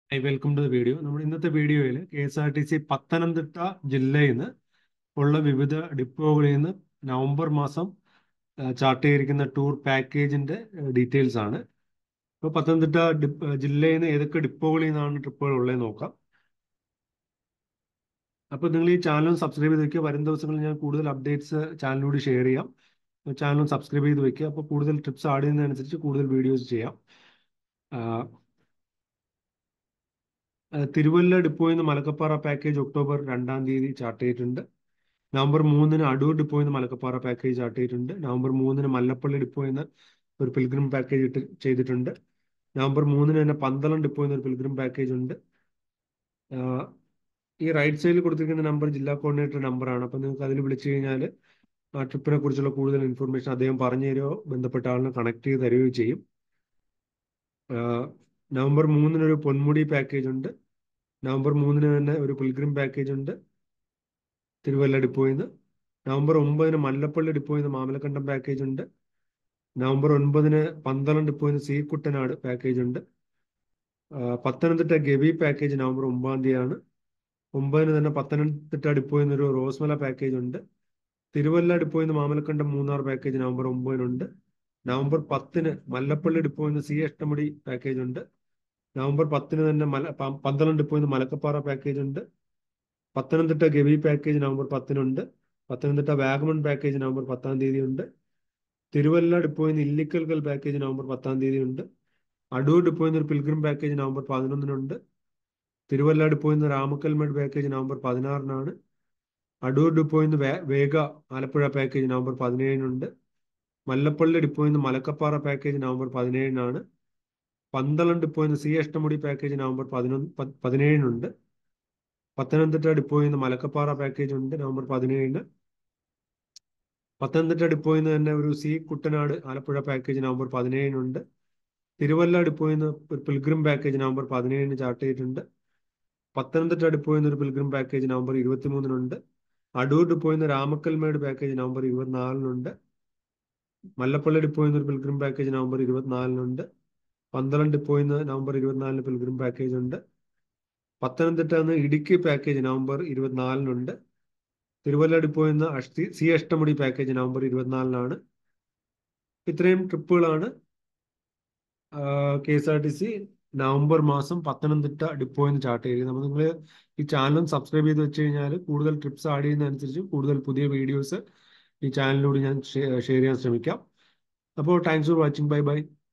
high welcome to the video നമ്മുടെ ഇന്നത്തെ വീഡിയോയിൽ K S R T C Pathanamthitta ജില്ലയിൽ നിന്ന് ഉള്ള വിവിധ ഡിപ്പോകളിൽ നിന്ന് നവംബർ മാസം ചാർട്ട് ചെയ്തിരിക്കുന്ന ടൂർ പാക്കേജിന്റെ ഡീറ്റെയിൽസ് ആണ് ഇപ്പോൾ പത്തനംതിട്ട ഡിപ്പ് ജില്ലയിൽ നിന്ന് ഏതൊക്കെ ഡിപ്പോകളിൽ നിന്നാണ് ട്രിപ്പുകൾ ഉള്ളത് നോക്കാം അപ്പോൾ നിങ്ങൾ ഈ ചാനൽ സബ്സ്ക്രൈബ് ചെയ്ത് വെക്കുക വരും ദിവസങ്ങളിൽ ഞാൻ കൂടുതൽ അപ്ഡേറ്റ്സ് ചാനലിലൂടെ ഷെയർ ചെയ്യാം ചാനൽ സബ്സ്ക്രൈബ് ചെയ്ത് വെക്കുക അപ്പോൾ കൂടുതൽ ട്രിപ്സ് ആഡ് ചെയ്യുന്നതനുസരിച്ച് കൂടുതൽ വീഡിയോസ് ചെയ്യാം തിരുവല്ല ഡിപ്പോയിൽ നിന്ന് മലക്കപ്പാറ പാക്കേജ് ഒക്ടോബർ രണ്ടാം തീയതി ചാർട്ട് ചെയ്തിട്ടുണ്ട് നവംബർ മൂന്നിന് അടൂർ ഡിപ്പോയിൽ നിന്ന് മലക്കപ്പാറ പാക്കേജ് ചാർട്ട് ചെയ്തിട്ടുണ്ട് നവംബർ മൂന്നിന് മല്ലപ്പള്ളി ഡിപ്പോയിൽ നിന്ന് ഒരു പിൽഗ്രിം പാക്കേജ് ഇട്ട് ചെയ്തിട്ടുണ്ട് നവംബർ മൂന്നിന് തന്നെ പന്തളം ഡിപ്പോയിൽ നിന്ന് ഒരു പിൽഗ്രിം പാക്കേജ് ഉണ്ട് ഈ റൈറ്റ് സൈഡിൽ കൊടുത്തിരിക്കുന്ന നമ്പർ ജില്ലാ കോർഡിനേറ്റർ നമ്പറാണ് അപ്പോൾ നിങ്ങൾക്ക് അതിൽ വിളിച്ചു കഴിഞ്ഞാൽ ആ ട്രിപ്പിനെ കുറിച്ചുള്ള കൂടുതൽ ഇൻഫർമേഷൻ അദ്ദേഹം പറഞ്ഞു തരുമോ ബന്ധപ്പെട്ട ആളിനെ കണക്ട് ചെയ്ത് തരികയോ ചെയ്യും നവംബർ മൂന്നിന് ഒരു പൊന്മുടി പാക്കേജ് ഉണ്ട് നവംബർ മൂന്നിന് തന്നെ ഒരു പിൽഗ്രിം പാക്കേജ് ഉണ്ട് തിരുവല്ല ഡിപ്പോയിൽ നിന്ന് നവംബർ ഒമ്പതിന് മല്ലപ്പള്ളി ഡിപ്പോയിൽ നിന്ന് മാമലക്കണ്ടം പാക്കേജ് ഉണ്ട് നവംബർ ഒൻപതിന് പന്തളം ഡിപ്പോയിൽ നിന്ന് സി കുട്ടനാട് പാക്കേജ് ഉണ്ട് പത്തനംതിട്ട ഗവി പാക്കേജ് നവംബർ ഒമ്പതാം തീയതിയാണ് ഒമ്പതിന് തന്നെ പത്തനംതിട്ട ഡിപ്പോയിൽ നിന്ന് ഒരു റോസ്മല പാക്കേജ് ഉണ്ട് തിരുവല്ല ഡിപ്പോയിൽ നിന്ന് മാമലക്കണ്ടം മൂന്നാർ പാക്കേജ് നവംബർ ഒമ്പതിനുണ്ട് നവംബർ പത്തിന് മല്ലപ്പള്ളി ഡിപ്പോയിൽ നിന്ന് സി അഷ്ടമുടി പാക്കേജ് ഉണ്ട് നവംബർ പത്തിന് തന്നെ മല പന്തളം ഡിപ്പോയിൽ നിന്ന് മലക്കപ്പാറ പാക്കേജ് ഉണ്ട് പത്തനംതിട്ട ഗവി പാക്കേജ് നവംബർ പത്തിനുണ്ട് പത്തനംതിട്ട വാഗമൺ പാക്കേജ് നവംബർ പത്താം തീയതി ഉണ്ട് തിരുവല്ല ഡിപ്പോയിൽ നിന്ന് ഇല്ലിക്കൽക്കൽ പാക്കേജ് നവംബർ പത്താം തീയതി ഉണ്ട് അടൂർ ഡിപ്പോയിൽ നിന്ന് ഒരു പിൽഗ്രിം പാക്കേജ് നവംബർ പതിനൊന്നിനുണ്ട് തിരുവല്ല ഡിപ്പോയിൽ നിന്ന് രാമക്കൽമേട് പാക്കേജ് നവംബർ പതിനാറിനാണ് അടൂർ ഡിപ്പോയിൽ നിന്ന് വേഗ ആലപ്പുഴ പാക്കേജ് നവംബർ പതിനേഴിനുണ്ട് മല്ലപ്പള്ളി ഡിപ്പോയിൽ നിന്ന് മലക്കപ്പാറ പാക്കേജ് നവംബർ പതിനേഴിനാണ് പന്തളം ഡിപ്പോയിൽ നിന്ന് സി അഷ്ടമുടി പാക്കേജ് നവംബർ പതിനൊന്ന് പതിനേഴിനുണ്ട് പത്തനംതിട്ട ഡിപ്പോയിൽ നിന്ന് മലക്കപ്പാറ പാക്കേജ് ഉണ്ട് നവംബർ പതിനേഴിന് പത്തനംതിട്ട ഡിപ്പോയിൽ നിന്ന് തന്നെ ഒരു സി കുട്ടനാട് ആലപ്പുഴ പാക്കേജ് നവംബർ പതിനേഴിനുണ്ട് തിരുവല്ല ഡിപ്പോയിൽ നിന്ന് ഒരു പിൽഗ്രിം പാക്കേജ് നവംബർ പതിനേഴിന് ചാർട്ട് ചെയ്തിട്ടുണ്ട് പത്തനംതിട്ട ഡിപ്പോയിൽ നിന്ന് ഒരു പിൽഗ്രിം പാക്കേജ് നവംബർ ഇരുപത്തിമൂന്നിനുണ്ട് അടൂർ ഡിപ്പോയിൽ നിന്ന് രാമക്കൽമേട് പാക്കേജ് നവംബർ ഇരുപത്തിനാലിനുണ്ട് മല്ലപ്പള്ളി ഡിപ്പോയിൽ നിന്ന് ഒരു പിൽഗ്രിം പാക്കേജ് നവംബർ ഇരുപത്തിനാലിനുണ്ട് പന്തളം ഡിപ്പോയിൽ നിന്ന് നവംബർ ഇരുപത്തിനാലിന് പിൽഗ്രിം പാക്കേജ് ഉണ്ട് പത്തനംതിട്ട നിന്ന് ഇടുക്കി പാക്കേജ് നവംബർ ഇരുപത്തിനാലിനുണ്ട് തിരുവല്ല ഡിപ്പോയിൽ നിന്ന് അഷ്ടി സി അഷ്ടമുടി പാക്കേജ് നവംബർ ഇരുപത്തിനാലിനാണ് ഇത്രയും ട്രിപ്പുകളാണ് K S R T C November മാസം പത്തനംതിട്ട ഡിപ്പോയിൽ നിന്ന് ചാർട്ട് ചെയ്തത് നമ്മൾ നിങ്ങൾ ഈ ചാനലും സബ്സ്ക്രൈബ് ചെയ്ത് വെച്ച് കഴിഞ്ഞാൽ കൂടുതൽ ട്രിപ്സ് ആഡ് ചെയ്യുന്നതനുസരിച്ച് കൂടുതൽ പുതിയ വീഡിയോസ് ഈ ചാനലിലൂടെ ഞാൻ ഷെയർ ചെയ്യാൻ ശ്രമിക്കാം അപ്പോൾ thanks for watching bye by